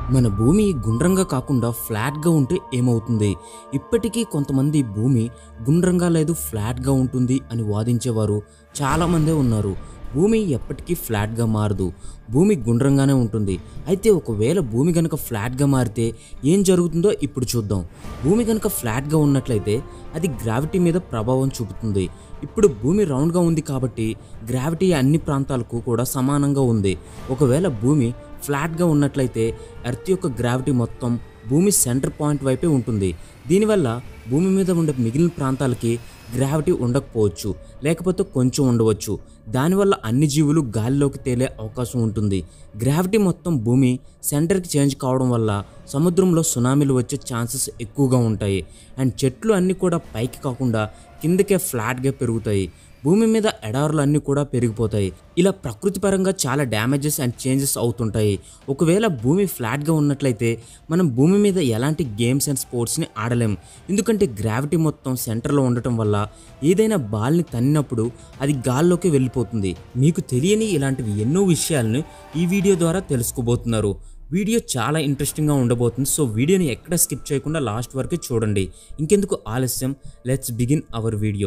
మన భూమి గుండ్రంగా కాకుండా ఫ్లాట్గా ఉంటే ఏమవుతుంది ఇప్పటికీ కొంతమంది భూమి గుండ్రంగా లేదు ఫ్లాట్గా ఉంటుంది అని వాదించేవారు చాలామందే ఉన్నారు భూమి ఎప్పటికీ ఫ్లాట్గా మారదు భూమి గుండ్రంగానే ఉంటుంది అయితే ఒకవేళ భూమి కనుక ఫ్లాట్గా మారితే ఏం జరుగుతుందో ఇప్పుడు చూద్దాం భూమి కనుక ఫ్లాట్గా ఉన్నట్లయితే అది గ్రావిటీ మీద ప్రభావం చూపుతుంది ఇప్పుడు భూమి రౌండ్గా ఉంది కాబట్టి గ్రావిటీ అన్ని ప్రాంతాలకు కూడా సమానంగా ఉంది ఒకవేళ భూమి ఫ్లాట్గా ఉన్నట్లయితే ఎర్త్ యొక్క గ్రావిటీ మొత్తం భూమి సెంటర్ పాయింట్ వైపే ఉంటుంది దీనివల్ల భూమి మీద ఉండే మిగిలిన ప్రాంతాలకి గ్రావిటీ ఉండకపోవచ్చు లేకపోతే కొంచెం ఉండవచ్చు దానివల్ల అన్ని జీవులు గాలిలోకి తేలే అవకాశం ఉంటుంది గ్రావిటీ మొత్తం భూమి సెంటర్కి చేంజ్ కావడం వల్ల సముద్రంలో సునామీలు వచ్చే ఛాన్సెస్ ఎక్కువగా ఉంటాయి అండ్ చెట్లు అన్నీ కూడా పైకి కాకుండా కిందకే ఫ్లాట్గా పెరుగుతాయి భూమి మీద ఎడారులు అన్నీ కూడా పెరిగిపోతాయి ఇలా ప్రకృతి పరంగా చాలా డ్యామేజెస్ అండ్ చేంజెస్ అవుతుంటాయి ఒకవేళ భూమి ఫ్లాట్గా ఉన్నట్లయితే మనం భూమి మీద ఎలాంటి గేమ్స్ అండ్ స్పోర్ట్స్ని ఆడలేం ఎందుకంటే గ్రావిటీ మొత్తం సెంటర్లో ఉండటం వల్ల ఏదైనా బాల్ని తన్నినప్పుడు అది గాల్లోకి వెళ్ళిపోతుంది మీకు తెలియని ఇలాంటివి ఎన్నో విషయాలను ఈ వీడియో ద్వారా తెలుసుకోబోతున్నారు వీడియో చాలా ఇంట్రెస్టింగ్గా ఉండబోతుంది సో వీడియోని ఎక్కడ స్కిప్ చేయకుండా లాస్ట్ వరకు చూడండి ఇంకెందుకు ఆలస్యం లెట్స్ బిగిన్ అవర్ వీడియో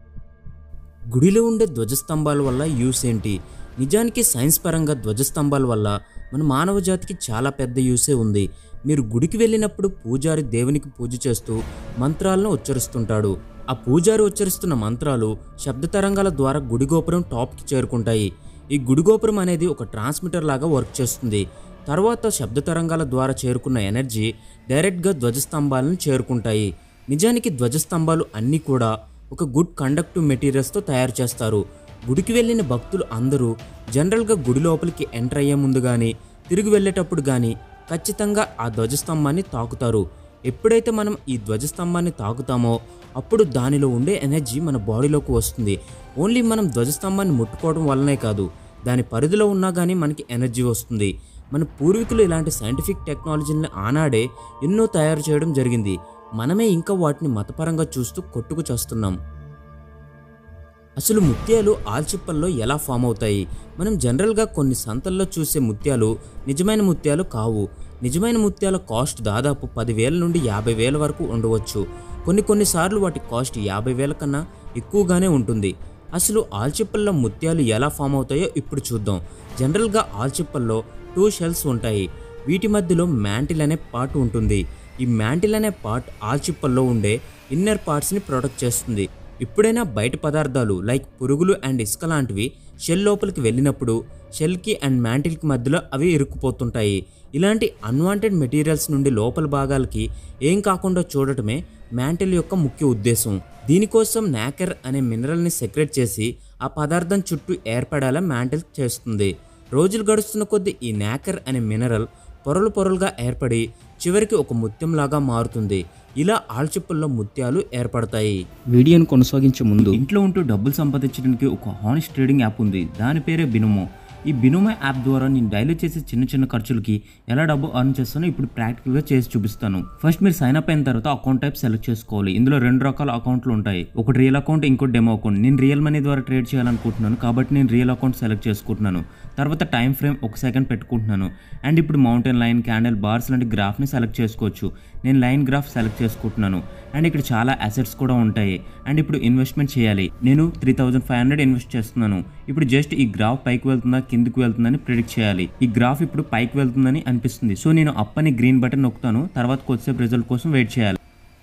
గుడిలో ఉండే ధ్వజస్తంభాల వల్ల యూస్ ఏంటి నిజానికి సైన్స్ పరంగా ధ్వజస్తంభాల వల్ల మన మానవ జాతికి చాలా పెద్ద యూసే ఉంది మీరు గుడికి వెళ్ళినప్పుడు పూజారి దేవునికి పూజ చేస్తూ మంత్రాలను ఉచ్చరిస్తుంటాడు ఆ పూజారి ఉచ్చరిస్తున్న మంత్రాలు శబ్ద తరంగాల ద్వారా గుడి గోపురం టాప్కి చేరుకుంటాయి ఈ గుడి గోపురం అనేది ఒక ట్రాన్స్మిటర్ లాగా వర్క్ చేస్తుంది తర్వాత శబ్ద తరంగాల ద్వారా చేరుకున్న ఎనర్జీ డైరెక్ట్గా ధ్వజస్తంభాలను చేరుకుంటాయి నిజానికి ధ్వజస్తంభాలు అన్నీ కూడా ఒక గుడ్ కండక్టివ్ మెటీరియల్స్తో తయారు చేస్తారు గుడికి వెళ్ళిన భక్తులు అందరూ జనరల్గా గుడి లోపలికి ఎంటర్ అయ్యే ముందు కానీ తిరిగి వెళ్ళేటప్పుడు కానీ ఖచ్చితంగా ఆ ధ్వజస్తంభాన్ని తాకుతారు ఎప్పుడైతే మనం ఈ ధ్వజస్తంభాన్ని తాకుతామో అప్పుడు దానిలో ఉండే ఎనర్జీ మన బాడీలోకి వస్తుంది ఓన్లీ మనం ధ్వజస్తంభాన్ని ముట్టుకోవడం వల్లనే కాదు దాని పరిధిలో ఉన్నా కానీ మనకి ఎనర్జీ వస్తుంది మన పూర్వీకులు ఇలాంటి సైంటిఫిక్ టెక్నాలజీని ఆనాడే ఎన్నో తయారు చేయడం జరిగింది మనమే ఇంకా వాటిని మతపరంగా చూస్తూ కొట్టుకు చేస్తున్నాం అసలు ముత్యాలు ఆల్చిప్పల్లో ఎలా ఫామ్ అవుతాయి మనం జనరల్గా కొన్ని సంతల్లో చూసే ముత్యాలు నిజమైన ముత్యాలు కావు నిజమైన ముత్యాల కాస్ట్ దాదాపు పదివేల నుండి యాభై వేల వరకు ఉండవచ్చు కొన్ని కొన్నిసార్లు వాటి కాస్ట్ యాభై వేల కన్నా ఎక్కువగానే ఉంటుంది అసలు ఆల్చిప్పల్లో ముత్యాలు ఎలా ఫామ్ అవుతాయో ఇప్పుడు చూద్దాం జనరల్గా ఆల్చిప్పల్లో టూ షెల్స్ ఉంటాయి వీటి మధ్యలో మ్యాంటిల్ అనే పార్ట్ ఉంటుంది ఈ మ్యాంటిల్ అనే పార్ట్ ఆల్చిప్పల్లో ఉండే ఇన్నర్ పార్ట్స్ని ప్రొటెక్ట్ చేస్తుంది ఎప్పుడైనా బయట పదార్థాలు లైక్ పురుగులు అండ్ ఇసుక లాంటివి షెల్ లోపలికి వెళ్ళినప్పుడు షెల్కి అండ్ మ్యాంటిల్కి మధ్యలో అవి ఇరుక్కుపోతుంటాయి ఇలాంటి అన్వాంటెడ్ మెటీరియల్స్ నుండి లోపల భాగాలకి ఏం కాకుండా చూడటమే మ్యాంటిల్ యొక్క ముఖ్య ఉద్దేశం దీనికోసం నాకర్ అనే మినరల్ని సెక్రెట్ చేసి ఆ పదార్థం చుట్టూ ఏర్పడేలా మ్యాంటిల్ చేస్తుంది రోజులు గడుస్తున్న కొద్దీ ఈ నాకర్ అనే మినరల్ పొరలు పొరలుగా ఏర్పడి చివరికి ఒక ముత్యంలాగా మారుతుంది ఇలా ఆల్చిప్పల్లో ముత్యాలు ఏర్పడతాయి వీడియోను కొనసాగించే ముందు ఇంట్లో ఉంటూ డబ్బులు సంపాదించడానికి ఒక హానెస్ట్ ట్రేడింగ్ యాప్ ఉంది దాని పేరే బినుమో ఈ బినుమో యాప్ ద్వారా నేను డైలీ చేసే చిన్న చిన్న ఖర్చులకి ఎలా డబ్బు అర్న్ చేస్తానో ఇప్పుడు ప్రాక్టికల్గా చేసి చూపిస్తాను ఫస్ట్ మీరు సైన్ అప్ అయిన తర్వాత అకౌంట్ టైప్ సెలెక్ట్ చేసుకోవాలి ఇందులో రెండు రకాల అకౌంట్లు ఉంటాయి ఒకటి రియల్ అకౌంట్ ఇంకోటి డెమో అకౌంట్ నేను రియల్ మనీ ద్వారా ట్రేడ్ చేయాలనుకుంటున్నాను కాబట్టి నేను రియల్ అకౌంట్ సెలెక్ట్ చేసుకుంటున్నాను తర్వాత టైం ఫ్రేమ్ ఒక సెకండ్ పెట్టుకుంటున్నాను అండ్ ఇప్పుడు మౌంటైన్ లైన్ క్యాండిల్ బార్స్ లాంటి గ్రాఫ్ని సెలెక్ట్ చేసుకోవచ్చు నేను లైన్ గ్రాఫ్ సెలెక్ట్ చేసుకుంటున్నాను అండ్ ఇక్కడ చాలా అసెట్స్ కూడా ఉంటాయి అండ్ ఇప్పుడు ఇన్వెస్ట్మెంట్ చేయాలి నేను three thousand five hundred invest చేస్తున్నాను ఇప్పుడు జస్ట్ ఈ గ్రాఫ్ పైకి వెళ్తుందా కిందికి వెళ్తుందని ప్రిడిక్ట్ చేయాలి ఈ గ్రాఫ్ ఇప్పుడు పైకి వెళ్తుందని అనిపిస్తుంది సో నేను అప్ అని గ్రీన్ బటన్ నొక్కుతాను తర్వాత కొద్దిసేపు రిజల్ట్ కోసం వెయిట్ చేయాలి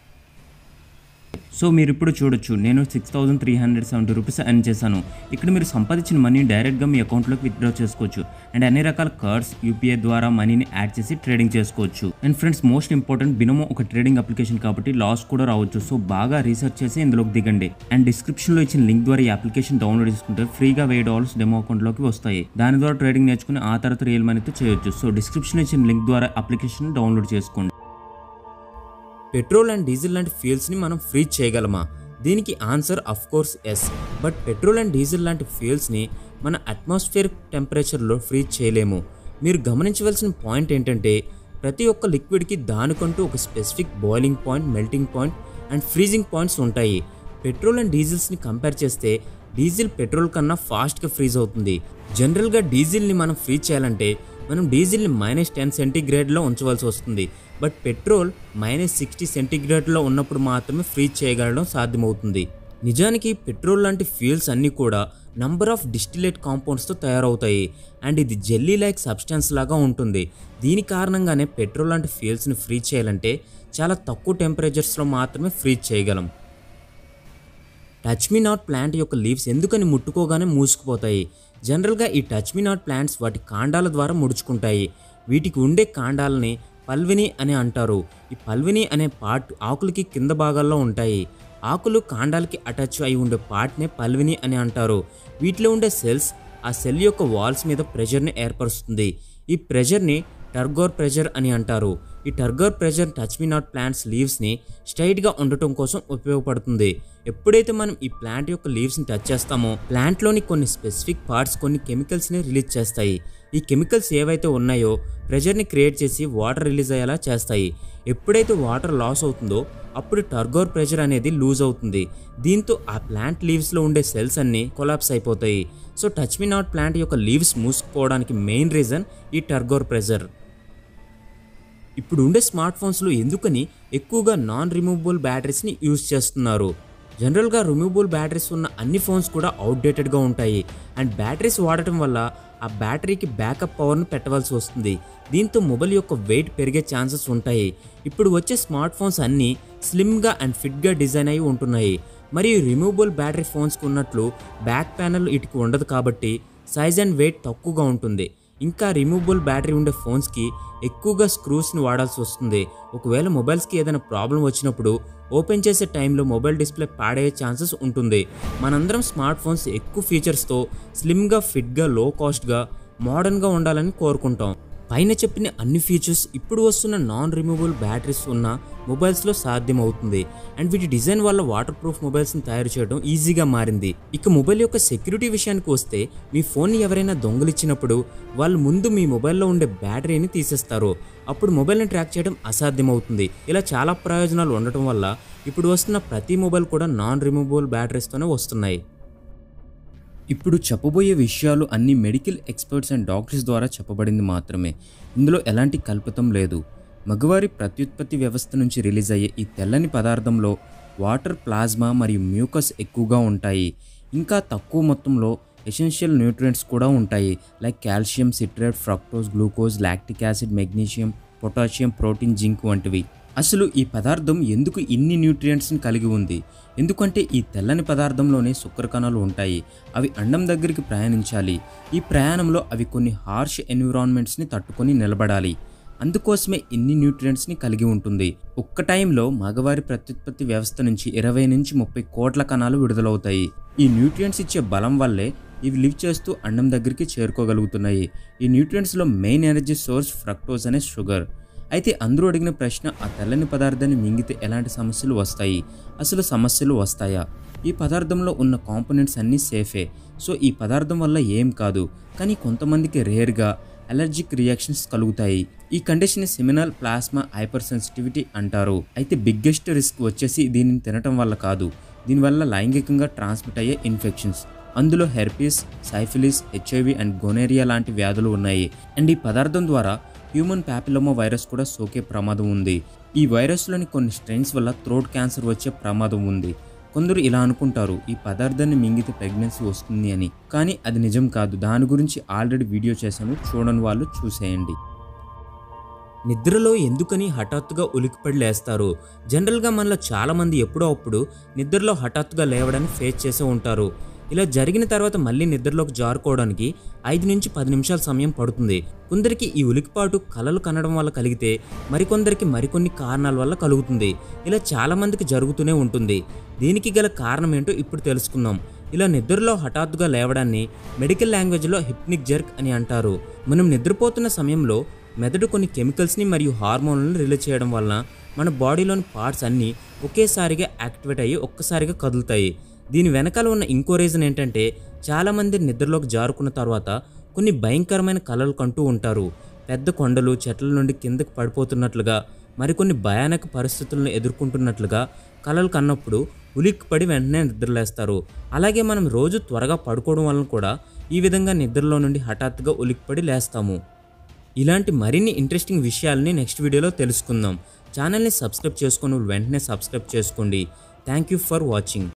సో మీరు ఇప్పుడు చూడొచ్చు నేను six thousand three hundred seventy rupees earn చేశాను ఇక్కడ మీరు సంపాదించిన మనీ డైరెక్ట్గా మీ అకౌంట్లోకి విత్డ్రా చేసుకోవచ్చు అండ్ అన్ని రకాల కార్డ్స్ యూపీఐ ద్వారా మనీని యాడ్ చేసి ట్రేడింగ్ చేసుకోవచ్చు and friends most important Binomo ఒక ట్రేడింగ్ అప్లికేషన్ కాబట్టి లాస్ కూడా రావచ్చు సో బాగా రీసెర్చ్ చేసి ఇందులోకి దిగండి అండ్ డిస్క్రిప్షన్లో ఇచ్చిన లింక్ ద్వారా ఈ అప్లికేషన్ డౌన్లోడ్ చేసుకుంటే ఫ్రీగా వెయ్యి డాలర్స్ డెమో అకౌంట్లోకి వస్తాయి దాని ద్వారా ట్రేడింగ్ నేర్చుకుని ఆ తర్వాత రియల్ మనీతో చేయొచ్చు సో డిస్క్రిప్షన్ ఇచ్చిన లింక్ ద్వారా అప్లికేషన్ డౌన్లోడ్ చేసుకోండి పెట్రోల్ అండ్ డీజిల్ లాంటి ఫ్యూయల్స్ని మనం ఫ్రీజ్ చేయగలమా దీనికి answer of course yes but petrol and diesel లాంటి ఫ్యూయల్స్ని మన అట్మాస్ఫియర్ టెంపరేచర్లో ఫ్రీజ్ చేయలేము మీరు గమనించవలసిన పాయింట్ ఏంటంటే ప్రతి ఒక్క లిక్విడ్కి దానికంటూ ఒక specific boiling point melting point and freezing points ఉంటాయి పెట్రోల్ అండ్ డీజిల్స్ని కంపేర్ చేస్తే డీజిల్ పెట్రోల్ కన్నా ఫాస్ట్గా ఫ్రీజ్ అవుతుంది జనరల్గా డీజిల్ని మనం ఫ్రీజ్ చేయాలంటే మనం డీజిల్ని మైనస్ టెన్ సెంటీగ్రేడ్లో ఉంచవలసి వస్తుంది బట్ పెట్రోల్ మైనస్ సిక్స్టీ సెంటీగ్రేడ్లో ఉన్నప్పుడు మాత్రమే ఫ్రీజ్ చేయగలడం సాధ్యమవుతుంది నిజానికి పెట్రోల్ లాంటి ఫ్యూయల్స్ అన్నీ కూడా నంబర్ ఆఫ్ డిస్టిలేట్ కాంపౌండ్స్తో తయారవుతాయి అండ్ ఇది జెల్లీ లైక్ సబ్స్టెన్స్ లాగా ఉంటుంది దీని కారణంగానే పెట్రోల్ లాంటి ఫ్యూయల్స్ని ఫ్రీజ్ చేయాలంటే చాలా తక్కువ టెంపరేచర్స్లో మాత్రమే ఫ్రీజ్ చేయగలం టచ్ మీ నాట్ ప్లాంట్ యొక్క లీవ్స్ ఎందుకని ముట్టుకోగానే మూసుకుపోతాయి జనరల్గా ఈ టచ్ మీ నాట్ ప్లాంట్స్ వాటి కాండాల ద్వారా ముడుచుకుంటాయి వీటికి ఉండే కాండాలని పల్విని అని అంటారు ఈ పల్విని అనే పార్ట్ ఆకులకి కింద భాగాల్లో ఉంటాయి ఆకులు కాండాలకి అటాచ్ అయి ఉండే పార్ట్నే పల్విని అని అంటారు వీటిలో ఉండే సెల్స్ ఆ సెల్ యొక్క వాల్స్ మీద ప్రెషర్ని ఏర్పరుస్తుంది ఈ ప్రెషర్ని టర్గోర్ ప్రెషర్ అని అంటారు ఈ turgor pressure touch me not plants లీవ్స్ని స్ట్రైట్గా ఉండటం కోసం ఉపయోగపడుతుంది ఎప్పుడైతే మనం ఈ ప్లాంట్ యొక్క లీవ్స్ని టచ్ చేస్తామో ప్లాంట్లోని కొన్ని స్పెసిఫిక్ పార్ట్స్ కొన్ని కెమికల్స్ని రిలీజ్ చేస్తాయి ఈ కెమికల్స్ ఏవైతే ఉన్నాయో ప్రెషర్ని క్రియేట్ చేసి వాటర్ రిలీజ్ అయ్యేలా చేస్తాయి ఎప్పుడైతే వాటర్ లాస్ అవుతుందో అప్పుడు టర్గోర్ ప్రెషర్ అనేది లూజ్ అవుతుంది దీంతో ఆ ప్లాంట్ లీవ్స్లో ఉండే సెల్స్ అన్నీ కొలాప్స్ అయిపోతాయి so touch me not plant యొక్క లీవ్స్ మూసుకుపోవడానికి మెయిన్ రీజన్ ఈ టర్గోర్ ప్రెషర్ ఇప్పుడు ఉండే స్మార్ట్ ఫోన్స్లో ఎందుకని ఎక్కువగా నాన్ రిమూవబుల్ బ్యాటరీస్ని యూజ్ చేస్తున్నారు జనరల్గా రిమూవబుల్ బ్యాటరీస్ ఉన్న అన్ని ఫోన్స్ కూడా అవుట్డేటెడ్గా ఉంటాయి అండ్ బ్యాటరీస్ వాడటం వల్ల ఆ బ్యాటరీకి బ్యాకప్ పవర్ను పెట్టవలసి వస్తుంది దీంతో మొబైల్ యొక్క వెయిట్ పెరిగే ఛాన్సెస్ ఉంటాయి ఇప్పుడు వచ్చే స్మార్ట్ ఫోన్స్ అన్నీ స్లిమ్గా అండ్ ఫిట్గా డిజైన్ అయి ఉంటున్నాయి మరియు రిమూవబుల్ బ్యాటరీ ఫోన్స్కి ఉన్నట్లు బ్యాక్ ప్యానల్ ఇటుకు ఉండదు కాబట్టి సైజ్ అండ్ వెయిట్ తక్కువగా ఉంటుంది ఇంకా రిమూవబుల్ బ్యాటరీ ఉండే ఫోన్స్కి ఎక్కువగా స్క్రూస్ని వాడాల్సి వస్తుంది ఒకవేళ మొబైల్స్కి ఏదైనా ప్రాబ్లం వచ్చినప్పుడు ఓపెన్ చేసే టైంలో మొబైల్ డిస్ప్లే పాడయ్యే ఛాన్సెస్ ఉంటుంది మనందరం స్మార్ట్ ఫోన్స్ ఎక్కువ ఫీచర్స్తో స్లిమ్గా ఫిట్గా లో కాస్ట్గా మోడర్న్గా ఉండాలని కోరుకుంటాం పైన చెప్పిన అన్ని ఫీచర్స్ ఇప్పుడు వస్తున్న నాన్ రిమూవబుల్ బ్యాటరీస్ ఉన్న మొబైల్స్లో సాధ్యమవుతుంది అండ్ వీటి డిజైన్ వల్ల వాటర్ ప్రూఫ్ మొబైల్స్ని తయారు చేయడం ఈజీగా మారింది ఇక మొబైల్ యొక్క సెక్యూరిటీ విషయానికి వస్తే మీ ఫోన్ని ఎవరైనా దొంగలిచ్చినప్పుడు వాళ్ళు ముందు మీ మొబైల్లో ఉండే బ్యాటరీని తీసేస్తారు అప్పుడు మొబైల్ని ట్రాక్ చేయడం అసాధ్యమవుతుంది ఇలా చాలా ప్రయోజనాలు ఉండటం వల్ల ఇప్పుడు వస్తున్న ప్రతి మొబైల్ కూడా నాన్ రిమూవబుల్ బ్యాటరీస్తోనే వస్తున్నాయి ఇప్పుడు చెప్పబోయే విషయాలు అన్ని మెడికల్ ఎక్స్పర్ట్స్ అండ్ డాక్టర్స్ ద్వారా చెప్పబడింది మాత్రమే ఇందులో ఎలాంటి కల్పితం లేదు మగవారి ప్రత్యుత్పత్తి వ్యవస్థ నుంచి రిలీజ్ అయ్యే ఈ తెల్లని పదార్థంలో వాటర్ ప్లాజ్మా మరియు మ్యూకస్ ఎక్కువగా ఉంటాయి ఇంకా తక్కువ మొత్తంలో ఎసెన్షియల్ న్యూట్రియంట్స్ కూడా ఉంటాయి like calcium citrate fructose glucose lactic acid magnesium potassium protein zinc వంటివి అసలు ఈ పదార్థం ఎందుకు ఇన్ని న్యూట్రియంట్స్ని కలిగి ఉంది ఎందుకంటే ఈ తెల్లని పదార్థంలోనే శుక్ర కణాలు ఉంటాయి అవి అండం దగ్గరికి ప్రయాణించాలి ఈ ప్రయాణంలో అవి కొన్ని హార్ష్ ఎన్విరాన్మెంట్స్ని తట్టుకొని నిలబడాలి అందుకోసమే ఇన్ని న్యూట్రియంట్స్ని కలిగి ఉంటుంది ఒక్క టైంలో మగవారి ప్రత్యుత్పత్తి వ్యవస్థ నుంచి ఇరవై నుంచి ముప్పై కోట్ల కణాలు విడుదలవుతాయి ఈ న్యూట్రియంట్స్ ఇచ్చే బలం వల్లే ఇవి లివ్ చేస్తూ అండం దగ్గరికి చేరుకోగలుగుతున్నాయి ఈ న్యూట్రియంట్స్లో మెయిన్ ఎనర్జీ సోర్స్ ఫ్రక్టోజ్ అనే షుగర్ అయితే అందరూ అడిగిన ప్రశ్న ఆ తెల్లని పదార్థాన్ని మింగితే ఎలాంటి సమస్యలు వస్తాయి అసలు సమస్యలు వస్తాయా ఈ పదార్థంలో ఉన్న కాంపోనెంట్స్ అన్నీ సేఫే సో ఈ పదార్థం వల్ల ఏం కాదు కానీ కొంతమందికి రేర్గా అలర్జిక్ రియాక్షన్స్ కలుగుతాయి ఈ condition seminal plasma hypersensitivity అంటారు అయితే బిగ్గెస్ట్ రిస్క్ వచ్చేసి దీనిని తినటం వల్ల కాదు దీనివల్ల లైంగికంగా ట్రాన్స్మిట్ అయ్యే ఇన్ఫెక్షన్స్ అందులో herpes syphilis HIV and gonorrhoea లాంటి వ్యాధులు ఉన్నాయి అండ్ ఈ పదార్థం ద్వారా హ్యూమన్ ప్యాపిలోమా వైరస్ కూడా సోకే ప్రమాదం ఉంది ఈ వైరస్లోని కొన్ని స్ట్రెయిన్స్ వల్ల థ్రోట్ క్యాన్సర్ వచ్చే ప్రమాదం ఉంది కొందరు ఇలా అనుకుంటారు ఈ పదార్థాన్ని మింగితే ప్రెగ్నెన్సీ వస్తుంది అని కానీ అది నిజం కాదు దాని గురించి ఆల్రెడీ వీడియో చేశాను చూడని వాళ్ళు చూసేయండి నిద్రలో ఎందుకని హఠాత్తుగా ఉలికిపడి లేస్తారు జనరల్గా మనలో చాలామంది ఎప్పుడో అప్పుడు నిద్రలో హఠాత్తుగా లేవడాన్ని ఫేస్ చేసే ఉంటారు ఇలా జరిగిన తర్వాత మళ్ళీ నిద్రలోకి జారుకోవడానికి ఐదు నుంచి పది నిమిషాల సమయం పడుతుంది కొందరికి ఈ ఉలికిపాటు కలలు కనడం వల్ల కలిగితే మరికొందరికి మరికొన్ని కారణాల వల్ల కలుగుతుంది ఇలా చాలామందికి జరుగుతూనే ఉంటుంది దీనికి గల కారణం ఏంటో ఇప్పుడు తెలుసుకుందాం ఇలా నిద్రలో హఠాత్తుగా లేవడాన్ని మెడికల్ లాంగ్వేజ్లో హిప్నిక్ జర్క్ అని అంటారు మనం నిద్రపోతున్న సమయంలో మెదడు కొన్ని కెమికల్స్ని మరియు హార్మోన్లను రిలీజ్ చేయడం వలన మన బాడీలోని పార్ట్స్ అన్నీ ఒకేసారిగా యాక్టివేట్ అయ్యి ఒక్కసారిగా కదులుతాయి దీని వెనకాల ఉన్న ఇంకో రీజన్ ఏంటంటే చాలామంది నిద్రలోకి జారుకున్న తర్వాత కొన్ని భయంకరమైన కలలు కంటూ ఉంటారు పెద్ద కొండలు చెట్ల నుండి కిందకి పడిపోతున్నట్లుగా మరికొన్ని భయానక పరిస్థితులను ఎదుర్కొంటున్నట్లుగా కలలు కన్నప్పుడు ఉలిక్కిపడి వెంటనే నిద్రలేస్తారు అలాగే మనం రోజు త్వరగా పడుకోవడం వలన కూడా ఈ విధంగా నిద్రలో నుండి హఠాత్తుగా ఉలిక్కిపడి లేస్తాము ఇలాంటి మరిన్ని ఇంట్రెస్టింగ్ విషయాల్ని నెక్స్ట్ వీడియోలో తెలుసుకుందాం ఛానల్ని సబ్స్క్రైబ్ చేసుకొని వెంటనే సబ్స్క్రైబ్ చేసుకోండి థ్యాంక్ యూ ఫర్ వాచింగ్